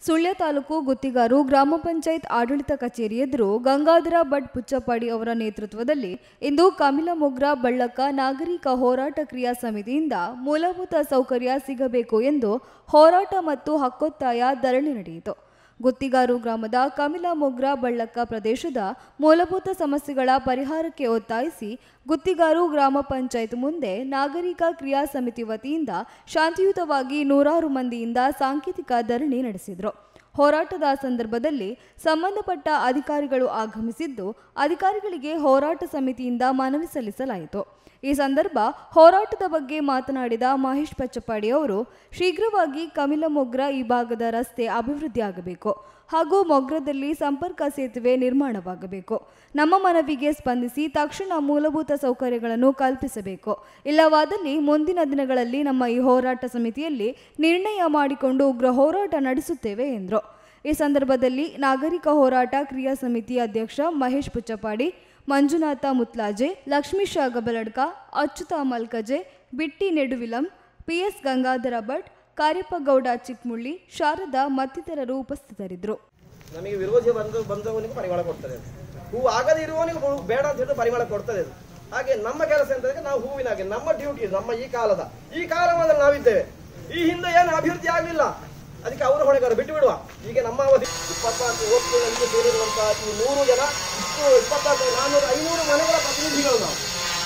ಸುಳ್ಯ ತಾಲೂಕು ಗುತ್ತಿಗಾರು ಗ್ರಾಮ ಪಂಚಾಯತ್ ಆಡಳಿತ ಕಚೇರಿ ಎದುರು ಗಂಗಾಧರ ಭಟ್ ಪುಚ್ಚಪ್ಪಾಡಿ ಅವರ ನೇತೃತ್ವದಲ್ಲಿ ಇಂದು ಕಮಿಲ ಮೊಗ್ರಾ ಬಳ್ಳಕ ನಾಗರಿಕ ಹೋರಾಟ ಕ್ರಿಯಾ ಸಮಿತಿಯಿಂದ ಮೂಲಭೂತ ಸೌಕರ್ಯ ಸಿಗಬೇಕು ಎಂದು ಹೋರಾಟ ಮತ್ತು ಹಕ್ಕೊತ್ತಾಯ ಧರಣಿ ನಡೆಯಿತು ಗುತ್ತಿಗಾರು ಗ್ರಾಮದ ಕಮಿಲ ಮೊಗ್ರಾ ಬಳ್ಳಕ್ಕ ಪ್ರದೇಶದ ಮೂಲಭೂತ ಸಮಸ್ಯೆಗಳ ಪರಿಹಾರಕ್ಕೆ ಒತ್ತಾಯಿಸಿ ಗುತ್ತಿಗಾರು ಗ್ರಾಮ ಪಂಚಾಯತ್ ಮುಂದೆ ನಾಗರಿಕ ಕ್ರಿಯಾ ಸಮಿತಿ ವತಿಯಿಂದ ಶಾಂತಿಯುತವಾಗಿ ನೂರಾರು ಮಂದಿಯಿಂದ ಸಾಂಕೇತಿಕ ಧರಣಿ ನಡೆಸಿದರು ಹೋರಾಟದ ಸಂದರ್ಭದಲ್ಲಿ ಸಂಬಂಧಪಟ್ಟ ಅಧಿಕಾರಿಗಳು ಆಗಮಿಸಿದ್ದು ಅಧಿಕಾರಿಗಳಿಗೆ ಹೋರಾಟ ಸಮಿತಿಯಿಂದ ಮನವಿ ಸಲ್ಲಿಸಲಾಯಿತು ಈ ಸಂದರ್ಭ ಹೋರಾಟದ ಬಗ್ಗೆ ಮಾತನಾಡಿದ ಮಹೇಶ್ ಪಚ್ಚಪ್ಪಾಡಿ ಅವರು ಶೀಘ್ರವಾಗಿ ಕಮಿಲ ಮೊಗ್ರ ಈ ಭಾಗದ ರಸ್ತೆ ಅಭಿವೃದ್ಧಿಯಾಗಬೇಕು ಹಾಗೂ ಮೊಗ್ರದಲ್ಲಿ ಸಂಪರ್ಕ ಸೇತುವೆ ನಿರ್ಮಾಣವಾಗಬೇಕು ನಮ್ಮ ಮನವಿಗೆ ಸ್ಪಂದಿಸಿ ತಕ್ಷಣ ಮೂಲಭೂತ ಸೌಕರ್ಯಗಳನ್ನು ಕಲ್ಪಿಸಬೇಕು ಇಲ್ಲವಾದಲ್ಲಿ ಮುಂದಿನ ದಿನಗಳಲ್ಲಿ ನಮ್ಮ ಈ ಹೋರಾಟ ಸಮಿತಿಯಲ್ಲಿ ನಿರ್ಣಯ ಮಾಡಿಕೊಂಡು ಉಗ್ರ ಹೋರಾಟ ನಡೆಸುತ್ತೇವೆ ಎಂದರು ಈ ಸಂದರ್ಭದಲ್ಲಿ ನಾಗರಿಕ ಹೋರಾಟ ಕ್ರಿಯಾ ಸಮಿತಿ ಅಧ್ಯಕ್ಷ ಮಹೇಶ್ ಪುಚ್ಚಪಾಡಿ ಮಂಜುನಾಥ ಮುತ್ಲಾಜೆ ಲಕ್ಷ್ಮೀಶ ಗಬಲಡ್ಕ ಅಚ್ಯುತ ಮಲ್ಕಜೆ ಬಿಟ್ಟಿ ನೆಡುವಿಲಂ ಪಿಎಸ್ ಗಂಗಾಧರ ಭಟ್ ಕಾರ್ಯಪ್ಪ ಗೌಡ ಚಿಕ್ಮುಳ್ಳಿ ಶಾರದಾ ಮತ್ತಿತರರು ಉಪಸ್ಥಿತರಿದ್ದರು ನಮಗೆ ವಿರೋಧಿ ಬಂದು ಬಂದವನಿಗೆ ಪರಿಮಳ ಕೊಡ್ತದೆ ಅದು. ಹೂ ಆಗದೇ ಇರುವವನಿಗೆ ಹೂ ಬೇಡ ಅಂತ ಹೇಳಿದ್ರೆ ಪರಿಮಳ ಕೊಡ್ತದೆ ಅದು. ಹಾಗೆ ನಮ್ಮ ಕೆಲಸ ಎಂತಂದ್ರೆ ನಾವು ಹೂವಿನ ಹಾಗೆ ನಮ್ಮ ಡ್ಯೂಟಿ ನಮ್ಮ ಈ ಕಾಲದ ಈ ಕಾಲದಲ್ಲಿ ನಾವಿದ್ದೇವೆ ಈ ಹಿಂದೆ ಏನು ಅಭಿವೃದ್ಧಿ ಆಗಲಿಲ್ಲ ಅದಕ್ಕೆ ಅವರು ಹೊಣೆಗಾರ ಬಿಟ್ಟು ಬಿಡುವ ಈಗ ನಮ್ಮ ಅವಧಿ ಇಪ್ಪತ್ನಾಲ್ಕು ಓಟ್ಗಳಿಗೆ ಸೇರಿರುವಂತಹ ಈ ನೂರು ಜನ ಇಷ್ಟು ಇಪ್ಪತ್ನಾಲ್ಕು ನಾನ್ನೂರು ಐನೂರು ಮನೆಗಳ ಪ್ರತಿನಿಧಿಗಳು ನಾವು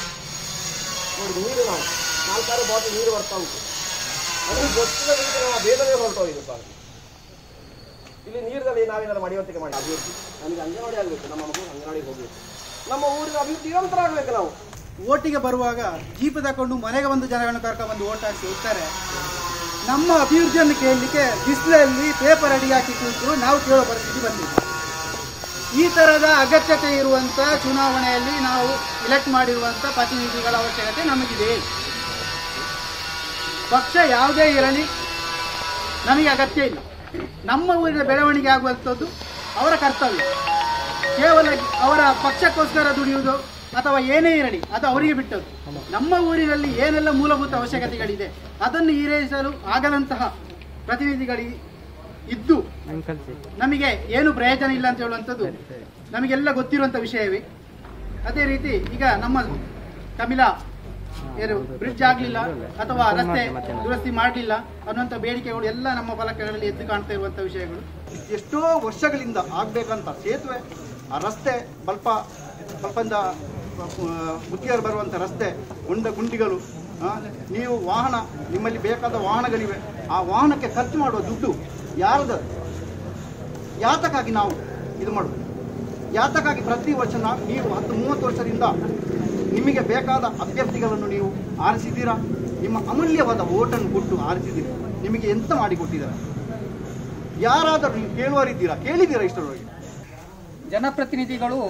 ನೋಡಿ ನೀರು ನಾವು ನಾಲ್ಕಾರು ಬಾಟಲ್ ನೀರು ಬರ್ತಾ ಉಂಟು ನಮಗೆ ಗೊತ್ತಿಲ್ಲ ನಾವು ಬೇಗನೆ ಹೊರಟೋಗಿದೆ ಸ್ವಾಮಿ ಇಲ್ಲಿ ನೀರಿನಲ್ಲಿ ನಾವೇನಾದ್ರು ಮಡಿವಂತಿಕೆ ಮಾಡಿ ಅಭಿವೃದ್ಧಿ ನಮಗೆ ಅಂಗನವಾಡಿ ಆಗಬೇಕು ನಮ್ಮ ಮಗು ಅಂಗನವಾಡಿಗೆ ಹೋಗಬೇಕು ನಮ್ಮ ಊರಿನ ಅಭಿವೃದ್ಧಿ ನಿರಂತರ ಆಗಬೇಕು ನಾವು ಓಟಿಗೆ ಬರುವಾಗ ಜೀಪ್ ತಕೊಂಡು ಮನೆಗೆ ಬಂದು ಜನಗಳನ್ನು ಕರ್ಕೊಂಡು ಬಂದು ಓಟ್ ಹಾಕಿ ಹೋಗ್ತಾರೆ ನಮ್ಮ ಅಭಿವೃದ್ಧಿಯನ್ನು ಕೇಳಲಿಕ್ಕೆ ಬಿಸಿಲಲ್ಲಿ ಪೇಪರ್ ಅಡಿ ಹಾಕಿ ಕೂತು ನಾವು ಕೇಳೋ ಪರಿಸ್ಥಿತಿ ಬಂದಿದೆ ಈ ಥರದ ಅಗತ್ಯತೆ ಇರುವಂಥ ಚುನಾವಣೆಯಲ್ಲಿ ನಾವು ಇಲೆಕ್ಟ್ ಮಾಡಿರುವಂಥ ಪ್ರತಿನಿಧಿಗಳ ಅವಶ್ಯಕತೆ ನಮಗಿದೆ ಪಕ್ಷ ಯಾವುದೇ ಇರಲಿ ನಮಗೆ ಅಗತ್ಯ ಇಲ್ಲ ನಮ್ಮ ಊರಿನ ಬೆಳವಣಿಗೆ ಆಗುವಂಥದ್ದು ಅವರ ಕರ್ತವ್ಯ ಕೇವಲ ಅವರ ಪಕ್ಷಕ್ಕೋಸ್ಕರ ದುಡಿಯುವುದು ಅಥವಾ ಏನೇ ಇರಲಿ ಅದು ಅವರಿಗೆ ಬಿಟ್ಟದ್ದು ನಮ್ಮ ಊರಿನಲ್ಲಿ ಏನೆಲ್ಲ ಮೂಲಭೂತ ಅವಶ್ಯಕತೆಗಳಿದೆ ಅದನ್ನು ಈಡೇರಿಸಲು ಆಗದಂತಹ ಪ್ರತಿನಿಧಿಗಳಿಗೆ ಇದ್ದು ನಮಗೆ ಏನು ಪ್ರಯೋಜನ ಇಲ್ಲ ಅಂತ ಹೇಳುವಂಥದ್ದು ನಮಗೆಲ್ಲ ಗೊತ್ತಿರುವಂಥ ವಿಷಯವೇ ಅದೇ ರೀತಿ ಈಗ ನಮ್ಮ ಕಮಿಲಾ ಏನು ಬ್ರಿಡ್ಜ್ ಆಗಲಿಲ್ಲ ಅಥವಾ ರಸ್ತೆ ದುರಸ್ತಿ ಮಾಡಲಿಲ್ಲ ಅನ್ನುವಂಥ ಬೇಡಿಕೆಗಳು ಎಲ್ಲ ನಮ್ಮ ಫಲಕಗಳಲ್ಲಿ ಎದ್ದು ಕಾಣ್ತಾ ಇರುವಂಥ ವಿಷಯಗಳು ಎಷ್ಟೋ ವರ್ಷಗಳಿಂದ ಆಗ್ಬೇಕಂತ ಸೇತುವೆ ಆ ರಸ್ತೆ ಸ್ವಲ್ಪ ಸ್ವಲ್ಪಂದ ಬುದ್ಧಿಯರು ಬರುವಂಥ ರಸ್ತೆ ಗುಂಡ ಗುಂಡಿಗಳು ಆ, ನೀವು ವಾಹನ ನಿಮ್ಮಲ್ಲಿ ಬೇಕಾದ ವಾಹನಗಳಿವೆ ಆ ವಾಹನಕ್ಕೆ ಖರ್ಚು ಮಾಡುವ ದುಡ್ಡು ಯಾರ್ದು ಯಾತಕ್ಕಾಗಿ ನಾವು ಇದು ಮಾಡೋದು ಯಾತಕ್ಕಾಗಿ ಪ್ರತಿ ವರ್ಷ ನಾವು ನೀವು ಹತ್ತು ಮೂವತ್ತು ವರ್ಷದಿಂದ ನಿಮಗೆ ಬೇಕಾದ ಅಭ್ಯರ್ಥಿಗಳನ್ನು ನೀವು ಆರಿಸಿದ್ದೀರಾ ನಿಮ್ಮ ಅಮೂಲ್ಯವಾದ ಓಟನ್ನು ಕೊಟ್ಟು ಆರಿಸಿದ್ದೀರಿ ನಿಮಗೆ ಎಂತ ಮಾಡಿಕೊಟ್ಟಿದ್ದಾರೆ ಯಾರಾದರೂ ನೀವು ಕೇಳುವರಿದ್ದೀರಾ ಕೇಳಿದ್ದೀರಾ ಇಷ್ಟರೊಳಗೆ ಜನಪ್ರತಿನಿಧಿಗಳು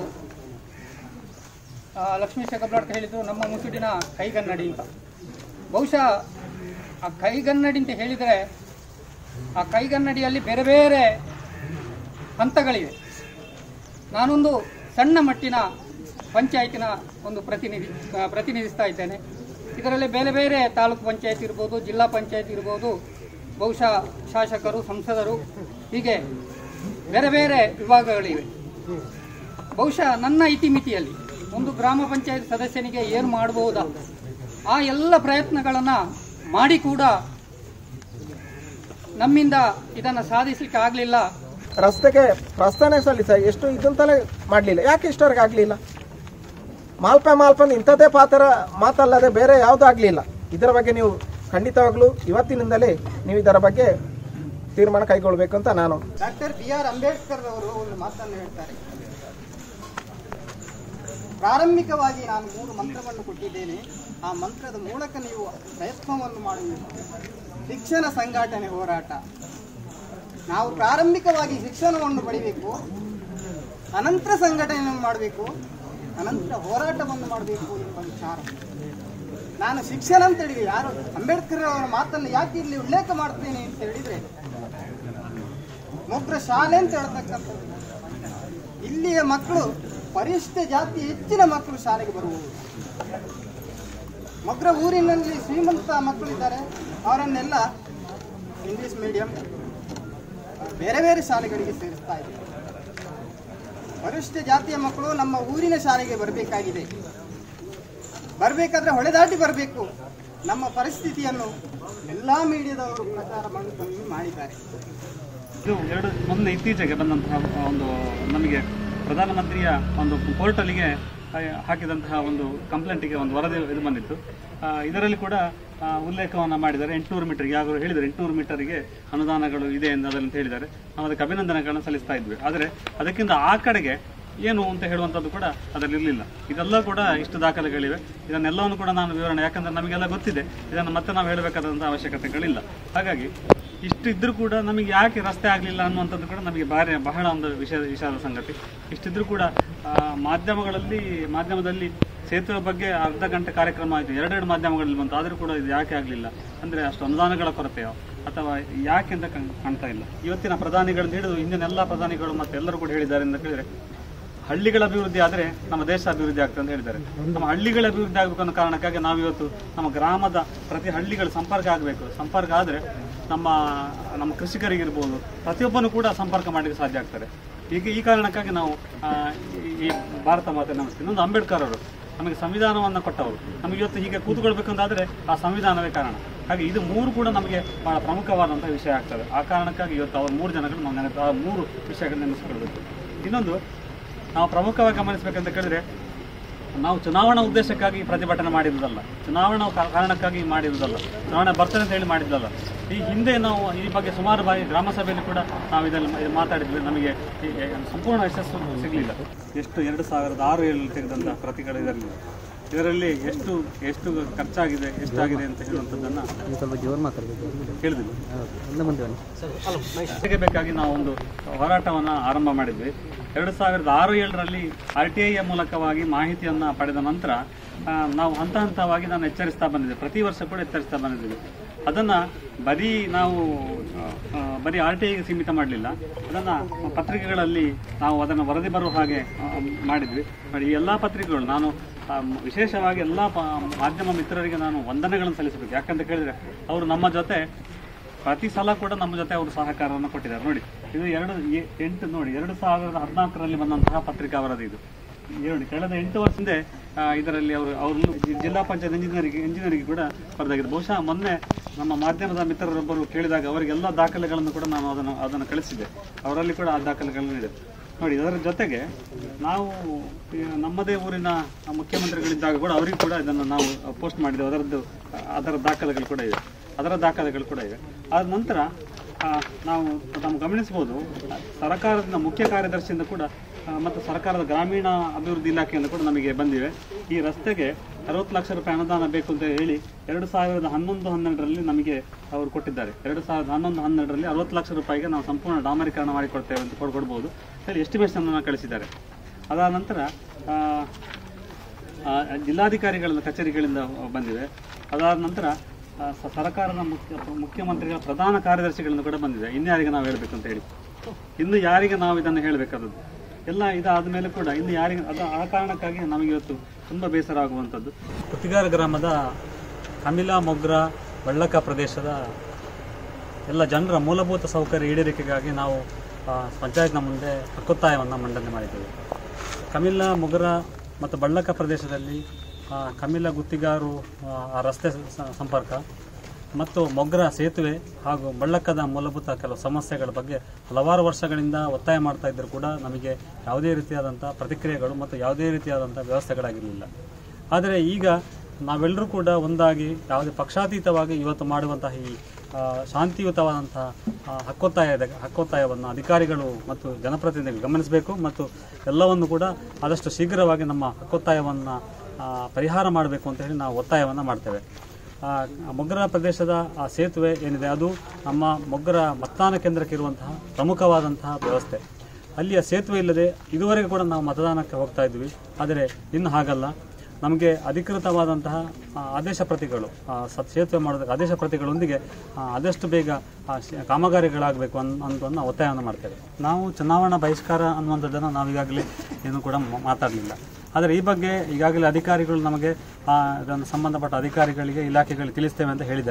ಆ, ಲಕ್ಷ್ಮೀ ಶೇಖರ್ ಹೇಳಿದ್ರು ನಮ್ಮ ಮುಸುಡಿನ ಕೈಗನ್ನಡಿ ಅಂತ ಬಹುಶಃ ಆ ಕೈಗನ್ನಡಿ ಅಂತ ಹೇಳಿದರೆ ಆ ಕೈಗನ್ನಡಿಯಲ್ಲಿ ಬೇರೆ ಬೇರೆ ಹಂತಗಳಿವೆ ನಾನೊಂದು ಸಣ್ಣ ಮಟ್ಟಿನ ಪಂಚಾಯತಿನ ಒಂದು ಪ್ರತಿನಿಧಿ ಆ, ಪ್ರತಿನಿಧಿಸ್ತಾ ಇದ್ದೇನೆ ಇದರಲ್ಲಿ ಬೇರೆ ಬೇರೆ ತಾಲೂಕು ಪಂಚಾಯತ್ ಇರ್ಬೋದು ಜಿಲ್ಲಾ ಪಂಚಾಯತ್ ಇರ್ಬೋದು ಬಹುಶಃ ಶಾಸಕರು ಸಂಸದರು ಹೀಗೆ ಬೇರೆ ಬೇರೆ ವಿಭಾಗಗಳಿವೆ ಬಹುಶಃ ನನ್ನ ಇತಿಮಿತಿಯಲ್ಲಿ ಒಂದು ಗ್ರಾಮ ಪಂಚಾಯತ್ ಸದಸ್ಯನಿಗೆ ಏನು ಮಾಡಬಹುದಾ ಆ ಎಲ್ಲ ಪ್ರಯತ್ನಗಳನ್ನು ಮಾಡಿ ಕೂಡ ನಮ್ಮಿಂದ ಇದನ್ನು ಸಾಧಿಸಲಿಕ್ಕೆ ಆಗಲಿಲ್ಲ ರಸ್ತೆಗೆ ಪ್ರಸ್ತಾವನೆ ಸಲ್ಲಿಸ ಎಷ್ಟು ಇದಂತಲೇ ಮಾಡಲಿಲ್ಲ ಯಾಕೆ ಇಷ್ಟವರೆಗೆ ಆಗಲಿಲ್ಲ ಮಾಲ್ಪ ಮಾಲ್ಪನ್ ಇಂಥದ್ದೇ ಪಾತ್ರ ಮಾತಲ್ಲದೆ ಬೇರೆ ಯಾವುದೂ ಆಗಲಿಲ್ಲ ಇದರ ಬಗ್ಗೆ ನೀವು ಖಂಡಿತವಾಗ್ಲೂ ಇವತ್ತಿನಿಂದಲೇ ನೀವು ಇದರ ಬಗ್ಗೆ ತೀರ್ಮಾನ ಕೈಗೊಳ್ಳಬೇಕು ಅಂತ ನಾನು ಡಾಕ್ಟರ್ ಬಿ ಆರ್ ಅಂಬೇಡ್ಕರ್ ಅವರು ಒಂದು ಮಾತನ್ನು ಹೇಳ್ತಾರೆ ಪ್ರಾರಂಭಿಕವಾಗಿ ನಾನು ಮೂರು ಮಂತ್ರವನ್ನು ಕೊಟ್ಟಿದ್ದೇನೆ ಆ ಮಂತ್ರದ ಮೂಲಕ ನೀವು ಪ್ರಯತ್ನವನ್ನು ಮಾಡಬೇಕು ಶಿಕ್ಷಣ ಸಂಘಟನೆ ಹೋರಾಟ ನಾವು ಪ್ರಾರಂಭಿಕವಾಗಿ ಶಿಕ್ಷಣವನ್ನು ಪಡಿಬೇಕು ಅನಂತರ ಸಂಘಟನೆಯನ್ನು ಮಾಡಬೇಕು ಅನಂತರ ಹೋರಾಟವನ್ನು ಮಾಡಬೇಕು ಎಂಬ ವಿಚಾರ ನಾನು ಶಿಕ್ಷಣ ಅಂತ ಹೇಳಿದ್ರೆ ಯಾರು ಅಂಬೇಡ್ಕರ್ ಅವರ ಮಾತನ್ನು ಯಾಕೆ ಇಲ್ಲಿ ಉಲ್ಲೇಖ ಮಾಡ್ತೇನೆ ಅಂತ ಹೇಳಿದ್ರೆ ಮೊಗ್ರ ಶಾಲೆ ಅಂತ ಹೇಳ್ತಕ್ಕಂಥದ್ದು ಇಲ್ಲಿಯ ಮಕ್ಕಳು ಪರಿಶಿಷ್ಟ ಜಾತಿ ಹೆಚ್ಚಿನ ಮಕ್ಕಳು ಶಾಲೆಗೆ ಬರುವುದು ಮೊಗ್ರ ಊರಿನಲ್ಲಿ ಶ್ರೀಮಂತ ಮಕ್ಕಳಿದ್ದಾರೆ ಅವರನ್ನೆಲ್ಲ ಇಂಗ್ಲಿಷ್ ಮೀಡಿಯಂ ಬೇರೆ ಬೇರೆ ಶಾಲೆಗಳಿಗೆ ಸೇರಿಸ್ತಾ ಇದ್ದೇವೆ ಪರಿಶಿಷ್ಟ ಜಾತಿಯ ಮಕ್ಕಳು ನಮ್ಮ ಊರಿನ ಶಾಲೆಗೆ ಬರಬೇಕಾಗಿದೆ ಬರಬೇಕಾದ್ರೆ ಹೊಳೆದಾಟಿ ಬರಬೇಕು ನಮ್ಮ ಪರಿಸ್ಥಿತಿಯನ್ನು ಎಲ್ಲ ಮೀಡಿಯಾದವರು ಪ್ರಚಾರ ಮಾಡುತ್ತಲೇ ಮಾಡಿದ್ದಾರೆ ಇದು ಎರಡು ಮೊನ್ನೆ ಇತ್ತೀಚೆಗೆ ಬಂದಂತಹ ಒಂದು ನಮಗೆ ಪ್ರಧಾನಮಂತ್ರಿಯ ಒಂದು ಪೋರ್ಟಲಿಗೆ ಹಾಕಿದಂತಹ ಒಂದು ಕಂಪ್ಲೇಂಟಿಗೆ ಒಂದು ವರದಿ ಇದು ಬಂದಿತ್ತು ಆ, ಇದರಲ್ಲಿ ಕೂಡ ಆ, ಉಲ್ಲೇಖವನ್ನು ಮಾಡಿದ್ದಾರೆ ಎಂಟುನೂರು ಮೀಟರ್ಗೆ ಯಾರು ಹೇಳಿದ್ದಾರೆ ಎಂಟುನೂರು ಮೀಟರ್ಗೆ ಅನುದಾನಗಳು ಇದೆ ಎಂದು ಅದನ್ನು ಹೇಳಿದ್ದಾರೆ ನಾವು ಅದಕ್ಕೆ ಅಭಿನಂದನೆಗಳನ್ನು ಸಲ್ಲಿಸ್ತಾ ಇದ್ವಿ ಆದರೆ ಅದಕ್ಕಿಂತ ಆ ಕಡೆಗೆ ಏನು ಅಂತ ಹೇಳುವಂಥದ್ದು ಕೂಡ ಅದರಲ್ಲಿ ಇರಲಿಲ್ಲ ಇದೆಲ್ಲ ಕೂಡ ಇಷ್ಟು ದಾಖಲೆಗಳಿವೆ ಇದನ್ನೆಲ್ಲವನ್ನು ಕೂಡ ನಾನು ವಿವರಣೆ ಯಾಕಂದ್ರೆ ನಮಗೆಲ್ಲ ಗೊತ್ತಿದೆ ಇದನ್ನು ಮತ್ತೆ ನಾವು ಹೇಳಬೇಕಾದಂಥ ಅವಶ್ಯಕತೆಗಳಿಲ್ಲ ಹಾಗಾಗಿ ಇಷ್ಟು ಇದ್ರೂ ಕೂಡ ನಮಗೆ ಯಾಕೆ ರಸ್ತೆ ಆಗಲಿಲ್ಲ ಅನ್ನುವಂಥದ್ದು ಕೂಡ ನಮಗೆ ಭಾರಿ ಬಹಳ ಒಂದು ವಿಷಯ ವಿಷಾದ ಸಂಗತಿ ಇಷ್ಟಿದ್ರೂ ಕೂಡ ಆ, ಮಾಧ್ಯಮಗಳಲ್ಲಿ ಮಾಧ್ಯಮದಲ್ಲಿ ಸೇತುವೆ ಬಗ್ಗೆ ಅರ್ಧ ಗಂಟೆ ಕಾರ್ಯಕ್ರಮ ಆಯಿತು ಎರಡೆರಡು ಮಾಧ್ಯಮಗಳಲ್ಲಿ ಬಂತು ಆದರೂ ಕೂಡ ಇದು ಯಾಕೆ ಆಗಲಿಲ್ಲ ಅಂದರೆ ಅಷ್ಟು ಅನುದಾನಗಳ ಕೊರತೆಯೋ ಅಥವಾ ಯಾಕೆ ಅಂತ ಕಾಣ್- ಕಾಣ್ತಾ ಇಲ್ಲ ಇವತ್ತಿನ ಪ್ರಧಾನಿಗಳನ್ನು ಹಿಡಿದು ಹಿಂದಿನ ಎಲ್ಲ ಪ್ರಧಾನಿಗಳು ಮತ್ತೆ ಎಲ್ಲರೂ ಕೂಡ ಹೇಳಿದ್ದಾರೆ ಅಂತ ಕೇಳಿದರೆ ಹಳ್ಳಿಗಳ ಅಭಿವೃದ್ಧಿ ಆದರೆ ನಮ್ಮ ದೇಶ ಅಭಿವೃದ್ಧಿ ಆಗ್ತದೆ ಅಂತ ಹೇಳಿದ್ದಾರೆ ನಮ್ಮ ಹಳ್ಳಿಗಳ ಅಭಿವೃದ್ಧಿ ಆಗಬೇಕು ಅನ್ನೋ ಕಾರಣಕ್ಕಾಗಿ ನಾವು ಇವತ್ತು ನಮ್ಮ ಗ್ರಾಮದ ಪ್ರತಿ ಹಳ್ಳಿಗಳ ಸಂಪರ್ಕ ಆಗಬೇಕು ಸಂಪರ್ಕ ಆದರೆ ನಮ್ಮ ನಮ್ಮ ಕೃಷಿಕರಿಗಿರ್ಬೋದು ಪ್ರತಿಯೊಬ್ಬನು ಕೂಡ ಸಂಪರ್ಕ ಮಾಡಲಿಕ್ಕೆ ಸಾಧ್ಯ ಆಗ್ತಾರೆ ಈಗ ಈ ಕಾರಣಕ್ಕಾಗಿ ನಾವು ಆ, ಈ- ಈ ಭಾರತ ಮಾತೆ ನಮಸ್ತೆ ಇನ್ನೊಂದು ಅಂಬೇಡ್ಕರ್ ಅವರು ನಮಗೆ ಸಂವಿಧಾನವನ್ನು ಕೊಟ್ಟವರು ನಮಗೆ ಇವತ್ತು ಹೀಗೆ ಕೂತ್ಕೊಳ್ಬೇಕಂತಾದರೆ ಆ ಸಂವಿಧಾನವೇ ಕಾರಣ ಹಾಗೆ ಇದು ಮೂರು ಕೂಡ ನಮಗೆ ಬಹಳ ಪ್ರಮುಖವಾದಂಥ ವಿಷಯ ಆಗ್ತದೆ ಆ ಕಾರಣಕ್ಕಾಗಿ ಇವತ್ತು ಅವ್ರ ಮೂರು ಜನಗಳು ನಾವು ನೆನಪು ಆ ಮೂರು ವಿಷಯಗಳನ್ನ ನೆನೆಸ್ಕೊಳ್ಬೇಕು ಇನ್ನೊಂದು ನಾವು ಪ್ರಮುಖವಾಗಿ ಗಮನಿಸಬೇಕಂತ ಕೇಳಿದ್ರೆ ನಾವು ಚುನಾವಣಾ ಉದ್ದೇಶಕ್ಕಾಗಿ ಪ್ರತಿಭಟನೆ ಮಾಡಿರುವುದಲ್ಲ ಚುನಾವಣಾ ಕಾ- ಕಾರಣಕ್ಕಾಗಿ ಮಾಡಿರುವುದಲ್ಲ ಚುನಾವಣೆ ಬರ್ತದೆ ಅಂತ ಹೇಳಿ ಮಾಡಿದ್ದಲ್ಲ ಈ ಹಿಂದೆ ನಾವು ಈ ಬಗ್ಗೆ ಸುಮಾರು ಬಾರಿ ಗ್ರಾಮ ಸಭೆಯಲ್ಲಿ ಕೂಡ ನಾವು ಇದನ್ನು ಇದು ಮಾತಾಡಿದ್ವಿ ನಮಗೆ ಈ- ಈ ಸಂಪೂರ್ಣ ಯಶಸ್ಸು ಸಿಗಲಿಲ್ಲ ಎಷ್ಟು ಎರಡು ಸಾವಿರದ ಆರು ಏಳು ತೆಗೆದಂಥ ಪ್ರತಿಗಳು ಇದರಲ್ಲಿ ಇದರಲ್ಲಿ ಎಷ್ಟು ಎಷ್ಟು ಖರ್ಚಾಗಿದೆ ಎಷ್ಟಾಗಿದೆ ಅಂತ ಹೇಳುವಂಥದ್ದನ್ನು ಸ್ವಲ್ಪ ಜೋರು ಮಾತಾಡಬೇಕು ಹೇಳಿದಿಲ್ಲ ಒಂದು ಮುಂದೆ ಬನ್ನಿ ತೆಗೆಬೇಕಾಗಿ ನಾವು ಒಂದು ಹೋರಾಟವನ್ನು ಆರಂಭ ಮಾಡಿದ್ವಿ ಎರಡು ಸಾವಿರದ ಆರು ಏಳರಲ್ಲಿ ಆರ್ ಟಿ ಐಯ ಮೂಲಕವಾಗಿ ಮಾಹಿತಿಯನ್ನು ಪಡೆದ ನಂತರ ಆ, ನಾವು ಹಂತ ಹಂತವಾಗಿ ನಾನು ಎಚ್ಚರಿಸ್ತಾ ಬಂದಿದ್ದೆ ಪ್ರತಿ ವರ್ಷ ಕೂಡ ಎಚ್ಚರಿಸ್ತಾ ಬಂದಿದ್ದೀವಿ ಅದನ್ನು ಬರೀ ನಾವು ಆ, ಆ, ಬರೀ ಆರ್ ಟಿ ಐಗೆ ಸೀಮಿತ ಮಾಡಲಿಲ್ಲ ಅದನ್ನು ಪತ್ರಿಕೆಗಳಲ್ಲಿ ನಾವು ಅದನ್ನು ವರದಿ ಬರುವ ಹಾಗೆ ಆ, ಮಾಡಿದ್ವಿ ಬಟ್ ಈ ಎಲ್ಲ ಪತ್ರಿಕೆಗಳು ನಾನು ಆ, ವಿಶೇಷವಾಗಿ ಎಲ್ಲ ಪ- ಮಾಧ್ಯಮ ಮಿತ್ರರಿಗೆ ನಾನು ವಂದನೆಗಳನ್ನು ಸಲ್ಲಿಸಬೇಕು ಯಾಕಂತ ಕೇಳಿದರೆ ಅವರು ನಮ್ಮ ಜೊತೆ ಪ್ರತಿ ಸಲ ಕೂಡ ನಮ್ಮ ಜೊತೆ ಅವರು ಸಹಕಾರವನ್ನು ಕೊಟ್ಟಿದ್ದಾರೆ ನೋಡಿ ಇದು ಎರಡು ಎ- ಎಂಟು ನೋಡಿ ಎರಡು ಸಾವಿರದ ಹದಿನಾಲ್ಕರಲ್ಲಿ ಬಂದಂತಹ ಪತ್ರಿಕಾ ವರದಿ ಇದು ಈ ನೋಡಿ ಕಳೆದ ಎಂಟು ವರ್ಷದಿಂದ ಆ, ಇದರಲ್ಲಿ ಅವರು ಅವರು ಜಿಲ್ಲಾ ಪಂಚಾಯತ್ ಇಂಜಿನಿಯರಿಗೆ ಇಂಜಿನಿಯರಿಗೆ ಕೂಡ ಬರೆದಾಗಿದೆ ಬಹುಶಃ ಮೊನ್ನೆ ನಮ್ಮ ಮಾಧ್ಯಮದ ಮಿತ್ರರೊಬ್ಬರು ಕೇಳಿದಾಗ ಅವರಿಗೆಲ್ಲ ದಾಖಲೆಗಳನ್ನು ಕೂಡ ನಾನು ಅದನ್ನು ಅದನ್ನು ಕಳಿಸಿದ್ದೆ ಅವರಲ್ಲಿ ಕೂಡ ಆ ದಾಖಲೆಗಳನ್ನು ಇದೆ ನೋಡಿ ಅದರ ಜೊತೆಗೆ ನಾವು ಈ ನಮ್ಮದೇ ಊರಿನ ಮುಖ್ಯಮಂತ್ರಿಗಳಿದ್ದಾಗ ಕೂಡ ಅವರಿಗೂ ಕೂಡ ಇದನ್ನು ನಾವು ಪೋಸ್ಟ್ ಮಾಡಿದ್ದೇವೆ ಅದರದ್ದು ಅದರ ದಾಖಲೆಗಳು ಕೂಡ ಇದೆ ಅದರ ದಾಖಲೆಗಳು ಕೂಡ ಇವೆ ಆದ ನಂತರ ಆ, ನಾವು ನಾವು ಗಮನಿಸಬಹುದು ಸರ್ಕಾರದಿಂದ ಮುಖ್ಯ ಕಾರ್ಯದರ್ಶಿಯಿಂದ ಕೂಡ ಆ, ಮತ್ತು ಸರ್ಕಾರದ ಗ್ರಾಮೀಣ ಅಭಿವೃದ್ಧಿ ಇಲಾಖೆಯಿಂದ ಕೂಡ ನಮಗೆ ಬಂದಿವೆ ಈ ರಸ್ತೆಗೆ ಅರವತ್ತು ಲಕ್ಷ ರೂಪಾಯಿ ಅನುದಾನ ಬೇಕು ಅಂತ ಹೇಳಿ ಎರಡು ಸಾವಿರದ ಹನ್ನೊಂದು ಹನ್ನೆರಡರಲ್ಲಿ ನಮಗೆ ಅವರು ಕೊಟ್ಟಿದ್ದಾರೆ ಎರಡು ಸಾವಿರದ ಹನ್ನೊಂದು ಹನ್ನೆರಡರಲ್ಲಿ ಅರವತ್ತು ಲಕ್ಷ ರೂಪಾಯಿಗೆ ನಾವು ಸಂಪೂರ್ಣ ಡಾಮರೀಕರಣ ಮಾಡಿಕೊಡ್ತೇವೆ ಅಂತ ಕೊಡ್- ಕೊಡ್ಬೋದು ಹೇಳಿ ಎಸ್ಟಿಮೇಷನ್ ಕಳಿಸಿದ್ದಾರೆ ಅದಾದ ನಂತರ ಆ, ಆ, ಜಿಲ್ಲಾಧಿಕಾರಿಗಳ ಕಚೇರಿಗಳಿಂದ ಬಂದಿವೆ ಅದಾದ ನಂತರ ಆ, ಸ- ಸರ್ಕಾರದ ಮುಖ್ಯ ಮುಖ್ಯಮಂತ್ರಿಗಳ ಪ್ರಧಾನ ಕಾರ್ಯದರ್ಶಿಗಳಿಂದ ಕೂಡ ಬಂದಿದೆ ಇನ್ಯಾರಿಗೆ ನಾವು ಹೇಳಬೇಕು ಅಂತ ಹೇಳಿ ಇನ್ನು ಯಾರಿಗೆ ನಾವು ಇದನ್ನು ಹೇಳಬೇಕಾದದ್ದು ಎಲ್ಲ ಇದಾದ ಮೇಲೆ ಕೂಡ ಇನ್ನು ಯಾರಿಗೆ ಅದು ಆ ಕಾರಣಕ್ಕಾಗಿ ನಮಗೆ ಇವತ್ತು ತುಂಬ ಬೇಸರ ಆಗುವಂಥದ್ದು ಕುತ್ತಿಗಾರ ಗ್ರಾಮದ ಕಮಿಲಾ ಮೊಗ್ರ ಬಳ್ಳಕ ಪ್ರದೇಶದ ಎಲ್ಲ ಜನರ ಮೂಲಭೂತ ಸೌಕರ್ಯ ಈಡೇರಿಕೆಗಾಗಿ ನಾವು ಆ, ಪಂಚಾಯತ್ನ ಮುಂದೆ ಹಕ್ಕೊತ್ತಾಯವನ್ನು ಮಂಡನೆ ಮಾಡಿದ್ದೇವೆ ಕಮಿಲ ಮುಗರ ಮತ್ತು ಬಳ್ಳಕ ಪ್ರದೇಶದಲ್ಲಿ ಆ, ಕಮಿಲ ಗುತ್ತಿಗಾರು ಆ, ಆ ರಸ್ತೆ ಸ- ಸಂಪರ್ಕ ಮತ್ತು ಮೊಗ್ರ ಸೇತುವೆ ಹಾಗೂ ಬಳ್ಳಕದ ಮೂಲಭೂತ ಕೆಲವು ಸಮಸ್ಯೆಗಳ ಬಗ್ಗೆ ಹಲವಾರು ವರ್ಷಗಳಿಂದ ಒತ್ತಾಯ ಮಾಡ್ತಾ ಇದ್ದರೂ ಕೂಡ ನಮಗೆ ಯಾವುದೇ ರೀತಿಯಾದಂಥ ಪ್ರತಿಕ್ರಿಯೆಗಳು ಮತ್ತು ಯಾವುದೇ ರೀತಿಯಾದಂಥ ವ್ಯವಸ್ಥೆಗಳಾಗಿರಲಿಲ್ಲ ಆದರೆ ಈಗ ನಾವೆಲ್ಲರೂ ಕೂಡ ಒಂದಾಗಿ ಯಾವುದೇ ಪಕ್ಷಾತೀತವಾಗಿ ಇವತ್ತು ಮಾಡುವಂತಹ ಈ ಆ, ಶಾಂತಿಯುತವಾದಂತಹ ಆ, ಹಕ್ಕೊತ್ತಾಯದ ಹಕ್ಕೊತ್ತಾಯವನ್ನು ಅಧಿಕಾರಿಗಳು ಮತ್ತು ಜನಪ್ರತಿನಿಧಿಗಳು ಗಮನಿಸಬೇಕು ಮತ್ತು ಎಲ್ಲವನ್ನು ಕೂಡ ಆದಷ್ಟು ಶೀಘ್ರವಾಗಿ ನಮ್ಮ ಹಕ್ಕೊತ್ತಾಯವನ್ನು ಆ, ಪರಿಹಾರ ಮಾಡಬೇಕು ಅಂತ ಹೇಳಿ ನಾವು ಒತ್ತಾಯವನ್ನು ಮಾಡ್ತೇವೆ ಆ, ಮೊಗ್ಗರ ಪ್ರದೇಶದ ಆ ಸೇತುವೆ ಏನಿದೆ ಅದು ನಮ್ಮ ಮೊಗ್ಗರ ಮತದಾನ ಕೇಂದ್ರಕ್ಕೆ ಇರುವಂತಹ ಪ್ರಮುಖವಾದಂತಹ ವ್ಯವಸ್ಥೆ ಅಲ್ಲಿಯ ಸೇತುವೆ ಇಲ್ಲದೆ ಇದುವರೆಗೂ ಕೂಡ ನಾವು ಮತದಾನಕ್ಕೆ ಹೋಗ್ತಾ ಇದ್ವಿ ಆದರೆ ಇನ್ನು ಹಾಗಲ್ಲ ನಮಗೆ ಅಧಿಕೃತವಾದಂತಹ ಆ, ಆದೇಶ ಪ್ರತಿಗಳು ಆ, ಸ- ಸೇತುವೆ ಮಾಡೋದಕ್ಕೆ ಆದೇಶ ಪ್ರತಿಗಳೊಂದಿಗೆ ಆ, ಆದಷ್ಟು ಬೇಗ ಆ, ಶ- ಕಾಮಗಾರಿಗಳಾಗಬೇಕು ಅನ್ ಅಂತ ನಾವು ಒತ್ತಾಯವನ್ನು ಮಾಡ್ತೇವೆ ನಾವು ಚುನಾವಣಾ ಬಹಿಷ್ಕಾರ ಅನ್ನುವಂಥದ್ದನ್ನು ನಾವು ಈಗಾಗಲೇ ಏನು ಕೂಡ ಮ- ಮಾತಾಡಲಿಲ್ಲ ಆದರೆ ಈ ಬಗ್ಗೆ ಈಗಾಗಲೇ ಅಧಿಕಾರಿಗಳು ನಮಗೆ ಆ, ಇದನ್ನು ಸಂಬಂಧಪಟ್ಟ ಅಧಿಕಾರಿಗಳಿಗೆ ಇಲಾಖೆಗಳಿಗೆ ತಿಳಿಸ್ತೇವೆ ಅಂತ ಹೇಳಿದ್ದಾರೆ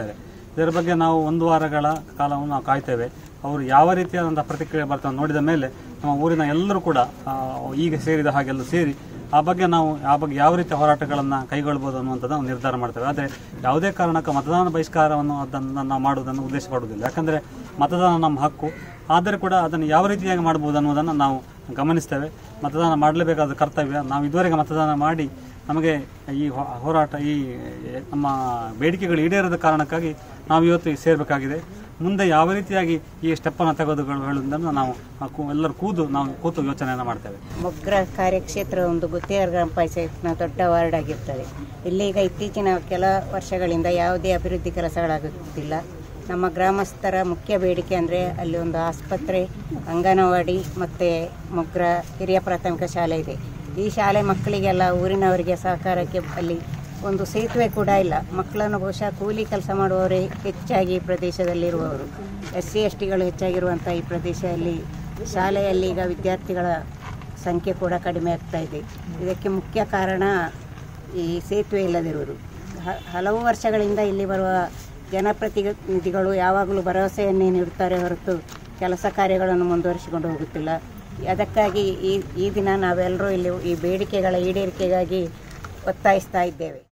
ಇದರ ಬಗ್ಗೆ ನಾವು ಒಂದು ವಾರಗಳ ಕಾಲವನ್ನು ನಾವು ಕಾಯ್ತೇವೆ ಅವರು ಯಾವ ರೀತಿಯಾದಂಥ ಪ್ರತಿಕ್ರಿಯೆ ಬರ್ತಾರೆ ನೋಡಿದ ಮೇಲೆ ನಮ್ಮ ಊರಿನ ಎಲ್ಲರೂ ಕೂಡ ಆ, ಈಗ ಸೇರಿದ ಹಾಗೆಲ್ಲ ಸೇರಿ ಆ ಬಗ್ಗೆ ನಾವು ಆ ಬಗ್ಗೆ ಯಾವ ರೀತಿಯ ಹೋರಾಟಗಳನ್ನು ಕೈಗೊಳ್ಬೋದು ಅನ್ನುವಂಥದ್ದು ನಾವು ನಿರ್ಧಾರ ಮಾಡ್ತೇವೆ ಆದರೆ ಯಾವುದೇ ಕಾರಣಕ್ಕೂ ಮತದಾನ ಬಹಿಷ್ಕಾರವನ್ನು ಅದನ್ನು ನಾವು ಮಾಡುವುದನ್ನು ಉದ್ದೇಶ ಪಡುವುದಿಲ್ಲ ಯಾಕಂದರೆ ಮತದಾನ ನಮ್ಮ ಹಕ್ಕು ಆದರೆ ಕೂಡ ಅದನ್ನು ಯಾವ ರೀತಿಯಾಗಿ ಮಾಡ್ಬೋದು ಅನ್ನೋದನ್ನು ನಾವು ಗಮನಿಸ್ತೇವೆ ಮತದಾನ ಮಾಡಲೇಬೇಕಾದ ಕರ್ತವ್ಯ ನಾವು ಇದುವರೆಗೆ ಮತದಾನ ಮಾಡಿ ನಮಗೆ ಈ ಹೋ- ಹೋರಾಟ ಈ ನಮ್ಮ ಬೇಡಿಕೆಗಳು ಈಡೇರದ ಕಾರಣಕ್ಕಾಗಿ ನಾವು ಇವತ್ತು ಸೇರಬೇಕಾಗಿದೆ ಮುಂದೆ ಯಾವ ರೀತಿಯಾಗಿ ಈ ಸ್ಟೆಪ್ಪನ್ನು ತೆಗೆದುಕೊಳ್ಳುವುದನ್ನು ನಾವು ಆ ಕು- ಎಲ್ಲರೂ ಕೂದು ನಾವು ಕೂತು ಯೋಚನೆಯನ್ನು ಮಾಡ್ತೇವೆ ಮೊಗ್ರ ಕಾರ್ಯಕ್ಷೇತ್ರ ಒಂದು ಗುತ್ತೇದಾರ ಗ್ರಾಮ ಪಂಚಾಯತ್ನ ದೊಡ್ಡ ವಾರ್ಡ್ ಆಗಿರ್ತದೆ ಇಲ್ಲೀಗ ಇತ್ತೀಚಿನ ಕೆಲ ವರ್ಷಗಳಿಂದ ಯಾವುದೇ ಅಭಿವೃದ್ಧಿ ಕೆಲಸಗಳಾಗುತ್ತಿಲ್ಲ ನಮ್ಮ ಗ್ರಾಮಸ್ಥರ ಮುಖ್ಯ ಬೇಡಿಕೆ ಅಂದರೆ ಅಲ್ಲಿ ಒಂದು ಆಸ್ಪತ್ರೆ ಅಂಗನವಾಡಿ ಮತ್ತು ಮೊಗ್ರ ಹಿರಿಯ ಪ್ರಾಥಮಿಕ ಶಾಲೆ ಇದೆ ಈ ಶಾಲೆ ಮಕ್ಕಳಿಗೆಲ್ಲ ಊರಿನವರಿಗೆ ಸಹಕಾರಕ್ಕೆ ಅಲ್ಲಿ ಒಂದು ಸೇತುವೆ ಕೂಡ ಇಲ್ಲ ಮಕ್ಕಳನ್ನು ಬಹುಶಃ ಕೂಲಿ ಕೆಲಸ ಮಾಡುವವರೇ ಹೆಚ್ಚಾಗಿ ಈ ಪ್ರದೇಶದಲ್ಲಿರುವವರು ಎಸ್ ಸಿ ಎಸ್ ಟಿಗಳು ಹೆಚ್ಚಾಗಿರುವಂಥ ಈ ಪ್ರದೇಶದಲ್ಲಿ ಶಾಲೆಯಲ್ಲಿ ಈಗ ವಿದ್ಯಾರ್ಥಿಗಳ ಸಂಖ್ಯೆ ಕೂಡ ಕಡಿಮೆ ಆಗ್ತಾ ಇದೆ ಇದಕ್ಕೆ ಮುಖ್ಯ ಕಾರಣ ಈ ಸೇತುವೆ ಇಲ್ಲದಿರುವುದು ಹ- ಹಲವು ವರ್ಷಗಳಿಂದ ಇಲ್ಲಿ ಬರುವ ಜನಪ್ರತಿನಿಧಿಗಳು ಯಾವಾಗಲೂ ಭರವಸೆಯನ್ನೇ ನೀಡುತ್ತಾರೆ ಹೊರತು ಕೆಲಸ ಕಾರ್ಯಗಳನ್ನು ಮುಂದುವರಿಸಿಕೊಂಡು ಹೋಗುತ್ತಿಲ್ಲ ಅದಕ್ಕಾಗಿ ಈ ಈ ದಿನ ನಾವೆಲ್ಲರೂ ಇಲ್ಲಿ ಈ ಬೇಡಿಕೆಗಳ ಈಡೇರಿಕೆಗಾಗಿ ಒತ್ತಾಯಿಸ್ತಾ ಇದ್ದೇವೆ